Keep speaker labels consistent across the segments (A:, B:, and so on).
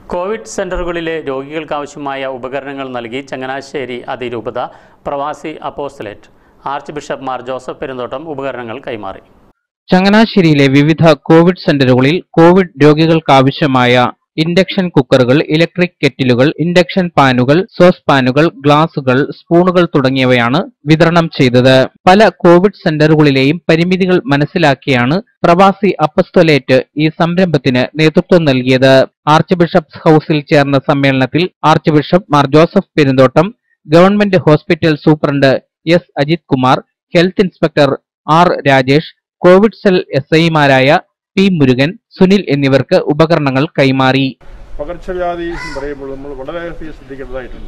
A: Covid സെന്ററുകളിലെ രോഗികൾക്കാവശ്യമായ ഉപകരണങ്ങൾ നൽകി ചങ്ങനാശ്ശേരി അതിരൂപത Pravasi apostolate archbishop Mar Joseph Perumthottam ഉപകരണങ്ങൾ കൈമാറി
B: ചങ്ങനാശ്ശേരിയിലെ വിവിധ കോവിഡ് സെന്ററുകളിൽ കോവിഡ് രോഗികൾക്കാവശ്യമായ ഇൻഡക്ഷൻ കുക്കറുകൾ ഇലക്ട്രിക് കെറ്റിലുകൾ ഇൻഡക്ഷൻ പാനുകൾ സോസ് പാനുകൾ ഗ്ലാസുകൾ സ്പൂണുകൾ തുടങ്ങിയവയാണ് വിതരണം ചെയ്തത് പല കോവിഡ് സെന്ററുകളിലെയും പരിമിതികൾ മനസ്സിലാക്കിയാണ് പ്രവാസി അപ്പസ്തോലേറ്റ് ഈ സംരംഭത്തിന് നേതൃത്വം നൽകിയത് ആർച്ച് ബിഷപ്സ് ഹൌസിൽ ചേർന്ന സമ്മേളനത്തിൽ archbishop Mar Joseph Perunthottam government hospital superintendent S Ajith Kumar health inspector R Rajesh Covid cell S ഐമാരായ പി മുരുകൻ സുനിൽ എന്നിവർക്ക് ഉപകരണങ്ങൾ കൈമാറി
C: പകർച്ചവ്യാധി എന്ന് പറയുമ്പോൾ നമ്മൾ വളരെയധികം ശ്രദ്ധിക്കേണ്ടതായിട്ടുണ്ട്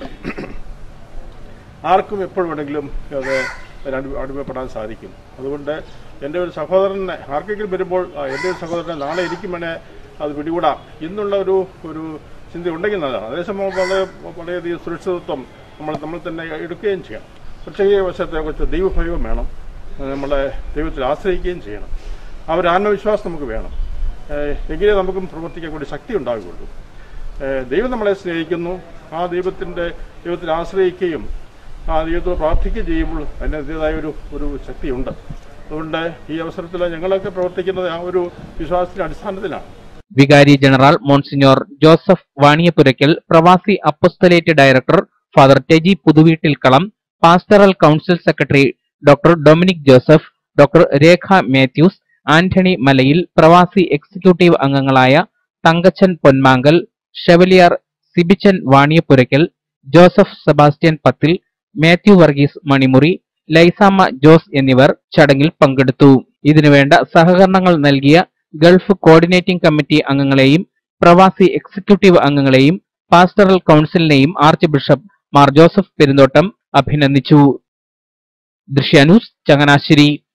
C: ആർക്കും എപ്പോൾ വേണമെങ്കിലും അത് അതിന് അടി- അടിമപ്പെടാൻ സാധിക്കും അതുകൊണ്ട് എൻ്റെ ഒരു സഹോദരനെ ആർക്കെങ്കിലും വരുമ്പോൾ ആ, എൻ്റെ ഒരു സഹോദരനെ നാളെ എനിക്കും വേണേ അത് പിടികൂടാം എന്നുള്ള ഒരു ഒരു ചിന്ത ഉണ്ടെങ്കിൽ നല്ലതാണ് അതേസമയം വളരെ വളരെയധികം സുരക്ഷിതത്വം നമ്മൾ നമ്മൾ തന്നെ എടുക്കുകയും ചെയ്യണം പ്രത്യേക വശത്തെക്കുറിച്ച് ദൈവഭയവും വേണം നമ്മളെ ദൈവത്തിൽ ആശ്രയിക്കുകയും ചെയ്യണം ആ ഒരു ആത്മവിശ്വാസം നമുക്ക് വേണം ഏഹ് എങ്കിലേ നമുക്കും പ്രവർത്തിക്കാൻ കൂടി ശക്തി ഉണ്ടാകുകയുള്ളൂ ഏഹ് ദൈവം നമ്മളെ സ്നേഹിക്കുന്നു ആ ദൈവത്തിൻ്റെ ദൈവത്തിൽ ആശ്രയിക്കുകയും ആ ദൈവത്തോട് പ്രാർത്ഥിക്കുകയും ചെയ്യുമ്പോൾ അതിൻ്റെതായ ഒരു ഒരു ശക്തിയുണ്ട് അതുകൊണ്ട് ഈ അവസരത്തിൽ ഞങ്ങളൊക്കെ പ്രവർത്തിക്കുന്നത് ആ ഒരു വിശ്വാസത്തിന്റെ അടിസ്ഥാനത്തിലാണ്
B: വികാരി general monsignor Joseph Vaniyapurackal Pravasi apostolate director father Teji Puthuveettilkalam pastoral council secretary doctor Dominic Joseph doctor Rekha Mathews Antony Malayil Pravasi executive അംഗങ്ങളായ Thankachan Ponmankal chevalier Sibichan Vaniyapurackal Joseph Sebastian Pathil Mathew Varghese മണിമുറി ലൈസാമ്മ Jose എന്നിവർ ചടങ്ങിൽ പങ്കെടുത്തു ഇതിനുവേണ്ട സഹകരണങ്ങൾ നൽകിയ ഗൾഫ് കോർഡിനേറ്റിംഗ് കമ്മിറ്റി അംഗങ്ങളെയും പ്രവാസി എക്സിക്യൂട്ടീവ് അംഗങ്ങളെയും പാസ്റ്ററൽ കൗൺസിലിനെയും archbishop Mar Joseph Perunthottam അഭിനന്ദിച്ചു ദൃശ്യാന്യൂസ് ചങ്ങനാശ്ശേരി